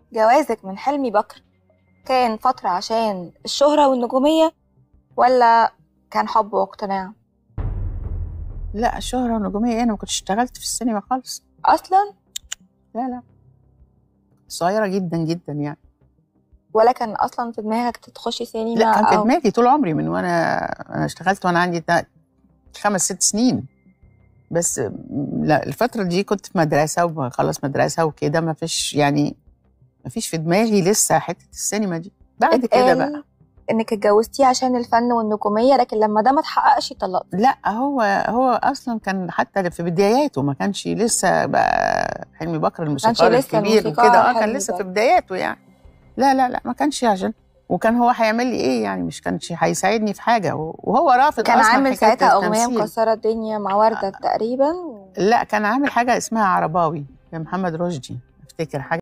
جوازك من حلمي بكر كان فترة عشان الشهرة والنجومية ولا كان حب واقتناع لا الشهرة والنجومية إيه؟ أنا ما كنتش اشتغلت في السينما خالص أصلا لا لا صغيرة جدا جدا يعني ولا كان أصلا في دماغك تخشي سينما لا كان في أو دماغي طول عمري من وانا انا اشتغلت وانا عندي تا- خمس ست سنين بس م- لا الفترة دي كنت في مدرسة وبخلص مدرسة وكده ما فيش يعني ما فيش في دماغي لسه حتة السينما دي بعد كده بقى اتقال إنك اتجوزتيه عشان الفن والنجومية لكن لما ده ما اتحققش طلقتي لا هو هو اصلا كان حتى في بداياته ما كانش لسه بقى حلمي بكر الموسيقار لسه الكبير الموسيقار وكده اه كان حلمي لسه في بكر. بداياته يعني لا لا لا ما كانش عشان وكان هو هيعمل لي ايه يعني مش كانش هيساعدني في حاجه وهو رافض كان اصلا عامل حكاية ساعتها أغنية التمثيل. مكسرة الدنيا مع وردة تقريبا لا كان عامل حاجه اسمها عرباوي لمحمد رشدي افتكر حاجه